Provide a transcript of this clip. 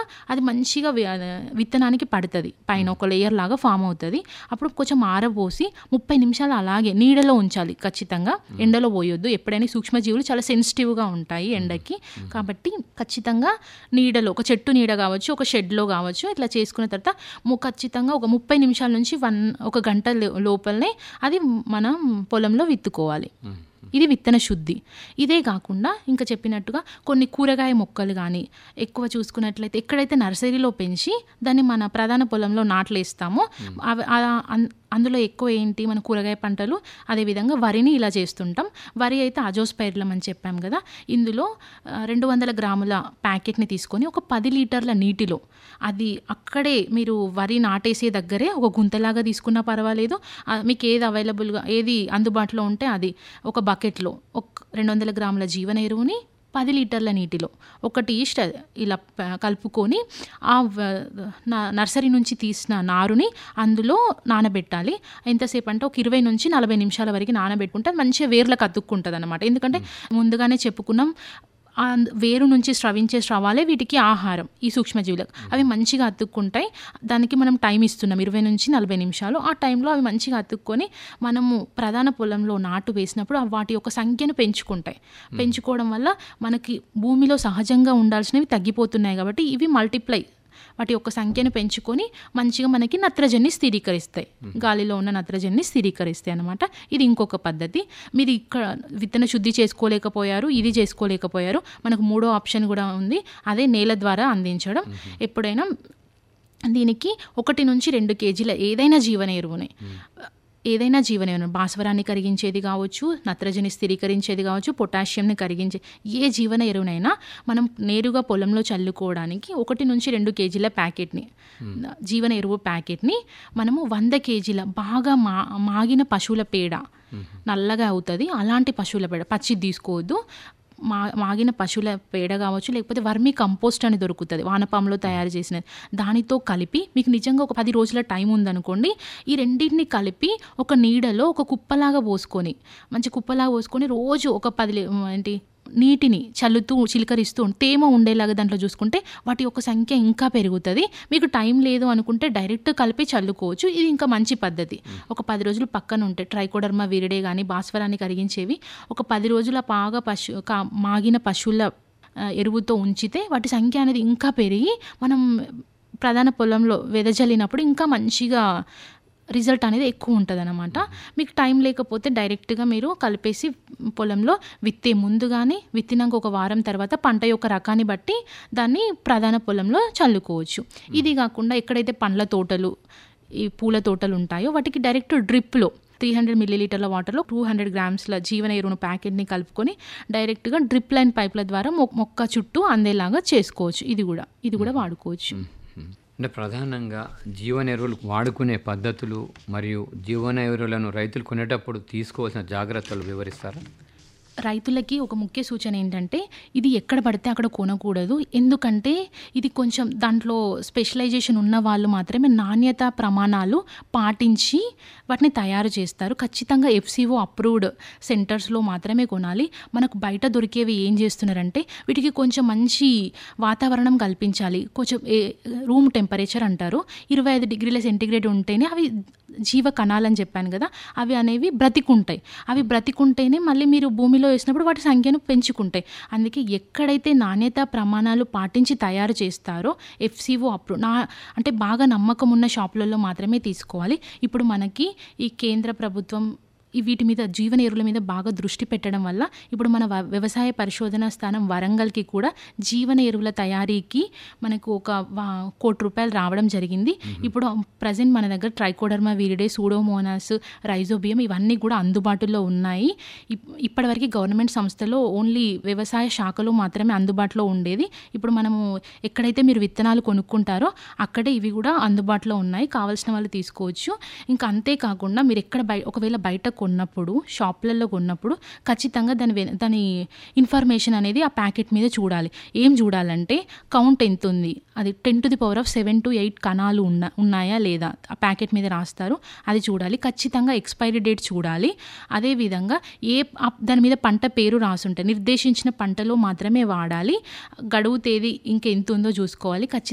అది మంచిగా వి- ఆ, విత్తనానికి పడుతుంది పైన ఒక లేయర్ లాగా ఫామ్ అవుతుంది అప్పుడు కొంచెం ఆరబోసి ముప్పై నిమిషాలు అలాగే నీడలో ఉంచాలి ఖచ్చితంగా ఎండలో పోయొద్దు ఎప్పుడైనా సూక్ష్మజీవులు చాలా సెన్సిటివ్గా ఉంటాయి ఎండకి కాబట్టి ఖచ్చితంగా నీడలో ఒక చెట్టు నీడ కావచ్చు ఒక షెడ్లో కావచ్చు ఇట్లా చేసుకున్న తర్వాత ము- ఖచ్చితంగా ఒక ముప్పై నిమిషాల నుంచి వన్ ఒక గంట లో- లోపలనే అది మనం పొలంలో విత్తుకోవాలి ఇది విత్తన శుద్ధి ఇదే కాకుండా ఇంకా చెప్పినట్టుగా కొన్ని కూరగాయ మొక్కలు కానీ ఎక్కువ చూసుకున్నట్లయితే ఎక్కడైతే నర్సరీలో పెంచి దాన్ని మన ప్రధాన పొలంలో నాట్లేస్తామో అవి ఆ- అన్- అందులో ఎక్కువ ఏంటి మన కూరగాయ పంటలు అదేవిధంగా వరిని ఇలా చేస్తుంటాం వరి అయితే అజోస్పైర్లం అని చెప్పాం కదా ఇందులో ఆ, రెండు వందల గ్రాముల ప్యాకెట్ని తీసుకొని ఒక పది లీటర్ల నీటిలో అది అక్కడే మీరు వరి నాటేసే దగ్గరే ఒక గుంతలాగా తీసుకున్నా పర్వాలేదు ఆ, మీకు ఏది అవైలబుల్గా ఏది అందుబాటులో ఉంటే అది ఒక బకెట్లో ఒక రెండు వందల గ్రాముల జీవన ఎరువుని పది లీటర్ల నీటిలో ఒకటి ఈస్ట్ ఇలా ప- కలుపుకొని ఆ వ- న- నర్సరీ నుంచి తీసిన నారుని అందులో నానబెట్టాలి ఎంతసేపు అంటే ఒక ఇరవై నుంచి నలభై నిమిషాల వరకు నానబెట్టుకుంటే అది మంచిగా వేర్లకు అతుక్కుంటుంది అనమాట ఎందుకంటే ముందుగానే చెప్పుకున్నాం ఆ వేరు నుంచి స్రవించే స్రవాలే వీటికి ఆహారం ఈ సూక్ష్మజీవులకు అవి మంచిగా అతుక్కుంటాయి దానికి మనం టైం ఇస్తున్నాం ఇరవై నుంచి నలభై నిమిషాలు ఆ టైంలో అవి మంచిగా అతుక్కొని మనము ప్రధాన పొలంలో నాటు వేసినప్పుడు ఆ వాటి యొక్క సంఖ్యను పెంచుకుంటాయి పెంచుకోవడం వల్ల మనకి భూమిలో సహజంగా ఉండాల్సినవి తగ్గిపోతున్నాయి కాబట్టి ఇవి మల్టిప్లై వాటి యొక్క సంఖ్యను పెంచుకొని మంచిగా మనకి నత్రజని స్థిరీకరిస్తాయి గాలిలో ఉన్న నత్రజని స్థిరీకరిస్తాయి అనమాట ఇది ఇంకొక పద్ధతి మీరు ఇక్కడ విత్తన శుద్ధి చేసుకోలేకపోయారు ఇది చేసుకోలేకపోయారు మనకు మూడో ఆప్షన్ కూడా ఉంది అదే నేల ద్వారా అందించడం ఎప్పుడైనా దీనికి ఒకటి నుంచి రెండు కేజీల ఏదైనా జీవన ఎరువుని ఏదైనా జీవన ఎరువు భాస్వరాన్ని కరిగించేది కావచ్చు నత్రజని స్థిరీకరించేది కావచ్చు పొటాషియంని కరిగించే ఏ జీవన ఎరువునైనా మనం నేరుగా పొలంలో చల్లుకోవడానికి ఒకటి నుంచి రెండు కేజీల ప్యాకెట్ని జీవన ఎరువు ప్యాకెట్ని మనము వంద కేజీల బాగా మా మాగిన పశువుల పేడ నల్లగా అవుతుంది అలాంటి పశువుల పేడ పచ్చి తీసుకోవద్దు మా మాగిన పశువుల పేడ కావచ్చు లేకపోతే వర్మీ కంపోస్ట్ అని దొరుకుతుంది వానపాములో తయారు చేసినది దానితో కలిపి మీకు నిజంగా ఒక పది రోజుల టైం ఉందనుకోండి ఈ రెండింటిని కలిపి ఒక నీడలో ఒక కుప్పలాగా పోసుకొని మంచి కుప్పలాగా పోసుకొని రోజు ఒక పది లీ- ఏంటి నీటిని చల్లుతూ చిలకరిస్తూ తేమ ఉండేలాగా దాంట్లో చూసుకుంటే వాటి యొక్క సంఖ్య ఇంకా పెరుగుతుంది మీకు టైం లేదు అనుకుంటే డైరెక్ట్ కలిపి చల్లుకోవచ్చు ఇది ఇంకా మంచి పద్ధతి ఒక పది రోజులు పక్కన ఉంటే ట్రైకోడర్మా విరిడే కానీ భాస్వరాన్ని కరిగించేవి ఒక పది రోజుల బాగా పశు కా- మాగిన పశువుల ఆ, ఎరువుతో ఉంచితే వాటి సంఖ్య అనేది ఇంకా పెరిగి మనం ప్రధాన పొలంలో వెదజల్లినప్పుడు ఇంకా మంచిగా రిజల్ట్ అనేది ఎక్కువ ఉంటుంది అనమాట మీకు టైం లేకపోతే డైరెక్ట్గా మీరు కలిపేసి పొలంలో విత్తే ముందు కానీ విత్తినాక ఒక వారం తర్వాత పంట యొక్క రకాన్ని బట్టి దాన్ని ప్రధాన పొలంలో చల్లుకోవచ్చు ఇది కాకుండా ఎక్కడైతే పండ్ల తోటలు ఈ పూల తోటలు ఉంటాయో వాటికి డైరెక్ట్ డ్రిప్లో త్రీ హండ్రెడ్ మిల్లీలీటర్ల వాటర్లో టూ హండ్రెడ్ గ్రామ్స్ల జీవన ఎరువును ప్యాకెట్ని కలుపుకొని డైరెక్ట్గా డ్రిప్ లైన్ పైప్ల ద్వారా మొ- మొక్క చుట్టూ అందేలాగా చేసుకోవచ్చు ఇది కూడా ఇది కూడా వాడుకోవచ్చు అంటే ప్రధానంగా జీవన ఎరువులు వాడుకునే పద్ధతులు మరియు జీవన ఎరువులను రైతులు కొనేటప్పుడు తీసుకోవాల్సిన జాగ్రత్తలు వివరిస్తారా రైతులకి ఒక ముఖ్య సూచన ఏంటంటే ఇది ఎక్కడ పడితే అక్కడ కొనకూడదు ఎందుకంటే ఇది కొంచెం దాంట్లో స్పెషలైజేషన్ ఉన్న వాళ్ళు మాత్రమే నాణ్యత ప్రమాణాలు పాటించి వాటిని తయారు చేస్తారు ఖచ్చితంగా ఎఫ్సిఓ అప్రూవ్డ్ సెంటర్స్లో మాత్రమే కొనాలి మనకు బయట దొరికేవి ఏం చేస్తున్నారంటే వీటికి కొంచెం మంచి వాతావరణం కల్పించాలి కొంచెం ఏ- రూమ్ టెంపరేచర్ అంటారు ఇరవై ఐదు డిగ్రీల సెంటిగ్రేడ్ ఉంటేనే అవి జీవ కణాలని చెప్పాను కదా అవి అనేవి బ్రతికుంటాయి అవి బ్రతికుంటేనే మళ్ళీ మీరు భూమిలో వేసినప్పుడు వాటి సంఖ్యను పెంచుకుంటాయి అందుకే ఎక్కడైతే నాణ్యత ప్రమాణాలు పాటించి తయారు చేస్తారో ఎఫ్సిఓ అప్రూవ్ నా అంటే బాగా నమ్మకం ఉన్న షాపులలో మాత్రమే తీసుకోవాలి ఇప్పుడు మనకి ఈ కేంద్ర ప్రభుత్వం ఈ వీటి మీద జీవన ఎరువుల మీద బాగా దృష్టి పెట్టడం వల్ల ఇప్పుడు మన వ- వ్యవసాయ పరిశోధన స్థానం వరంగల్కి కూడా జీవన ఎరువుల తయారీకి మనకు ఒక వా- కోటి రూపాయలు రావడం జరిగింది ఇప్పుడు ప్రజెంట్ మన దగ్గర ట్రైకోడర్మా వీరిడే సూడోమోనాస్ రైజోబియం ఇవన్నీ కూడా అందుబాటులో ఉన్నాయి ఇప్- ఇప్పటివరకు గవర్నమెంట్ సంస్థలో ఓన్లీ వ్యవసాయ శాఖలో మాత్రమే అందుబాటులో ఉండేది ఇప్పుడు మనము ఎక్కడైతే మీరు విత్తనాలు కొనుక్కుంటారో అక్కడే ఇవి కూడా అందుబాటులో ఉన్నాయి కావాల్సిన వాళ్ళు తీసుకోవచ్చు ఇంకా అంతేకాకుండా మీరు ఎక్కడ బయ ఒకవేళ బయట కొన్నప్పుడు షాప్లలో కొన్నప్పుడు ఖచ్చితంగా దాని వెన- దాని ఇన్ఫర్మేషన్ అనేది ఆ ప్యాకెట్ మీద చూడాలి ఏం చూడాలంటే కౌంట్ ఎంత ఉంది అది ten to the power of seven to eight కణాలు ఉన్న ఉన్నాయా లేదా ఆ ప్యాకెట్ మీద రాస్తారు అది చూడాలి ఖచ్చితంగా ఎక్స్పైరీ డేట్ చూడాలి అదేవిధంగా ఏ ఆ- దాని మీద పంట పేరు రాసుంటే నిర్దేశించిన పంటలో మాత్రమే వాడాలి గడువు తేదీ ఇంకెంత ఉందో చూసుకోవాలి ఖచ్చితంగా